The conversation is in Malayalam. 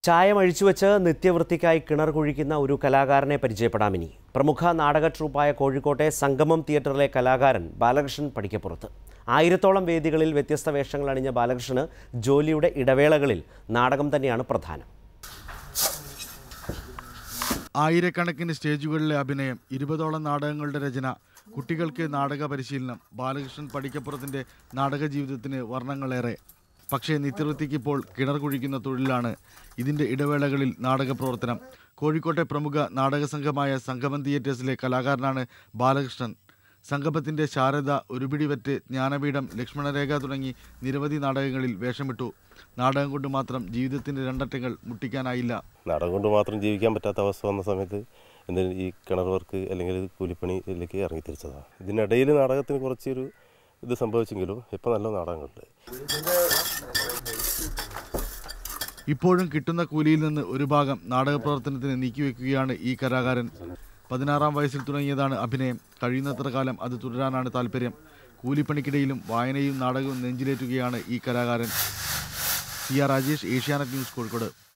ചായം അഴിച്ചുവെച്ച് നിത്യവൃത്തിക്കായി കിണർ കുഴിക്കുന്ന ഒരു കലാകാരനെ പരിചയപ്പെടാം ഇനി പ്രമുഖ നാടക ട്രൂപ്പായ കോഴിക്കോട്ടെ സംഗമം തിയേറ്ററിലെ കലാകാരൻ ബാലകൃഷ്ണൻ പടിക്കപ്പുറത്ത് ആയിരത്തോളം വേദികളിൽ വ്യത്യസ്ത വേഷങ്ങൾ അണിഞ്ഞ ബാലകൃഷ്ണന് ജോലിയുടെ ഇടവേളകളിൽ നാടകം തന്നെയാണ് പ്രധാനം ആയിരക്കണക്കിന് സ്റ്റേജുകളിലെ അഭിനയം ഇരുപതോളം നാടകങ്ങളുടെ രചന കുട്ടികൾക്ക് നാടക പരിശീലനം ബാലകൃഷ്ണൻ പടിക്കപ്പുറത്തിൻ്റെ നാടക ജീവിതത്തിന് വർണ്ണങ്ങളേറെ പക്ഷേ നിത്യവൃത്തിക്ക് ഇപ്പോൾ കിണർ കുഴിക്കുന്ന തൊഴിലാണ് ഇതിൻ്റെ ഇടവേളകളിൽ നാടക പ്രവർത്തനം കോഴിക്കോട്ടെ പ്രമുഖ നാടക സംഘമായ സംഗമം തിയേറ്റേഴ്സിലെ കലാകാരനാണ് ബാലകൃഷ്ണൻ സംഗമത്തിൻ്റെ ശാരദ ഒരുപിടിവറ്റ് ജ്ഞാനപീഠം ലക്ഷ്മണരേഖ തുടങ്ങി നിരവധി നാടകങ്ങളിൽ വേഷമിട്ടു നാടകം കൊണ്ട് മാത്രം ജീവിതത്തിൻ്റെ രണ്ടറ്റങ്ങൾ മുട്ടിക്കാനായില്ല നാടകം കൊണ്ട് മാത്രം ജീവിക്കാൻ പറ്റാത്ത അവസ്ഥ വന്ന സമയത്ത് എന്തെങ്കിലും ഈ കിണർ വർക്ക് അല്ലെങ്കിൽ കൂലിപ്പണിയിലേക്ക് ഇറങ്ങി തിരിച്ചതാണ് ഇതിനിടയിൽ നാടകത്തിന് കുറച്ചൊരു ഇത് സംഭവിച്ചെങ്കിലും ഇപ്പോൾ നല്ല നാടകങ്ങളുണ്ട് ഇപ്പോഴും കിട്ടുന്ന കൂലിയിൽ നിന്ന് ഒരു ഭാഗം നാടക പ്രവർത്തനത്തിന് നീക്കിവെക്കുകയാണ് ഈ കലാകാരൻ പതിനാറാം വയസ്സിൽ തുടങ്ങിയതാണ് അഭിനയം കഴിയുന്നത്ര കാലം അത് തുടരാനാണ് താല്പര്യം കൂലിപ്പണിക്കിടയിലും വായനയും നാടകവും നെഞ്ചിലേറ്റുകയാണ് ഈ കലാകാരൻ C R Rajesh Asianet news Kozhikode